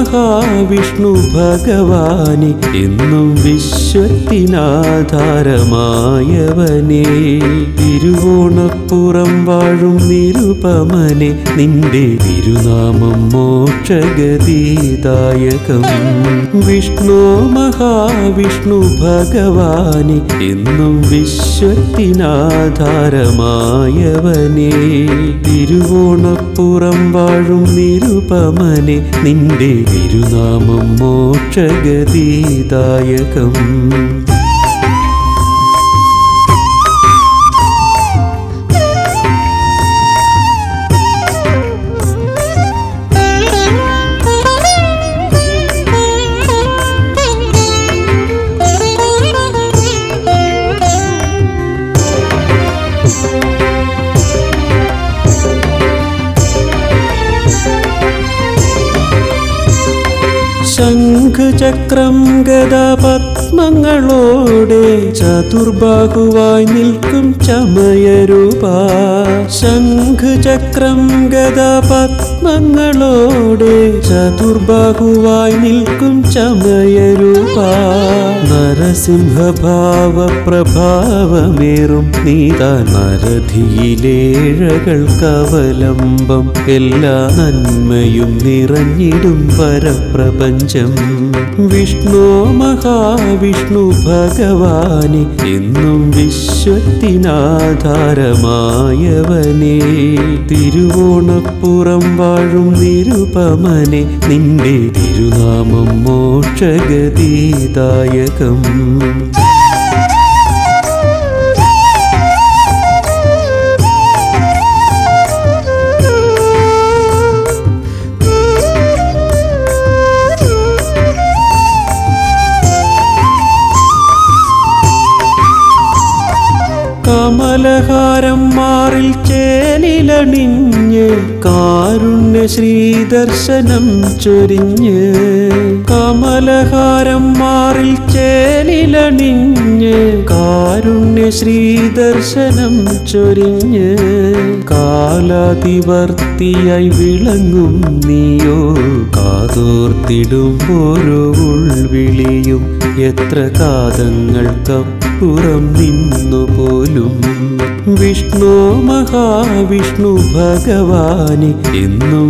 മഹാവിഷ്ണു ഭഗവാനെ എന്നും വിശ്വത്തിനാധാരമായവനെ തിരുവോണപ്പുറം വാഴും നിരുപമനെ നിന്റെ തിരുനാമം മോക്ഷഗതീദായകം വിഷ്ണു മഹാവിഷ്ണു ഭഗവാനെ എന്നും വിശ്വത്തിനാധാരമായവനെ തിരുവോണപ്പുറം വാഴും നിരുപമനെ നിന്റെ തിരുനാമം മോക്ഷഗതീദായകം ശംഖചക്രം ഗദപത്മങ്ങളോടെ ചതുർബാഹുവായി നിൽക്കും ചമയരൂപ ശംഖചക്രം ഗദപത്മങ്ങളോടെ ചതുർബാഹുവായി നിൽക്കും ചമയരൂപ നരസിംഹഭാവ പ്രഭാവമേറും നീതാ നരധിയിലേഴകൾ കവലംബം എല്ലാ നന്മയും നിറഞ്ഞിടും പരപ്രപഞ്ചം വിഷ്ണു മഹാവിഷ്ണു ഭഗവാനെ എന്നും വിശ്വത്തിനാധാരമായവനെ തിരുവോണപ്പുറം വാഴും നിരുപമനെ നിന്റെ തിരുനാമം മോക്ഷഗതീദായകം കമലഹാരം മാറിൽ ചേലിലണിഞ്ഞ് കാരുണ്യ ശ്രീദർശനം ചൊരിഞ്ഞ് കമലഹാരം മാറിൽ ചേലിലണിഞ്ഞ് കാരുണ്യ ശ്രീദർശനം ചൊരിഞ്ഞ് കാലാതിവർത്തിയായി വിളങ്ങും നീയോ കാതോർത്തിടും ഓരോ ഉൾവിളിയും എത്ര കാതങ്ങൾക്കപ്പുറം നിന്നു പോലും വിഷ്ണു മഹാവിഷ്ണു ഭഗവാനെ എന്നും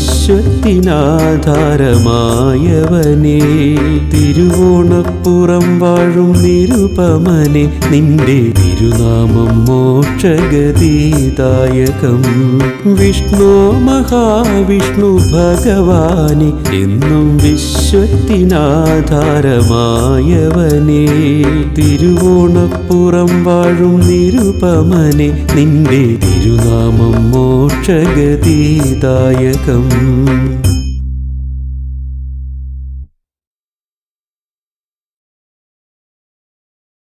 വിശ്വത്തിനാധാരമായവനെ തിരുവോണപ്പുറം വാഴും നിരുപമനെ നിന്റെ തിരുനാമം മോക്ഷഗതീദായകം വിഷ്ണു മഹാവിഷ്ണു ഭഗവാനെ എന്നും വിശ്വത്തിനാധാരമായവനെ തിരുവോണപ്പുറം വാഴും നിരുപമനെ നിന്റെ തിരുനാമം മോക്ഷഗതീദായകം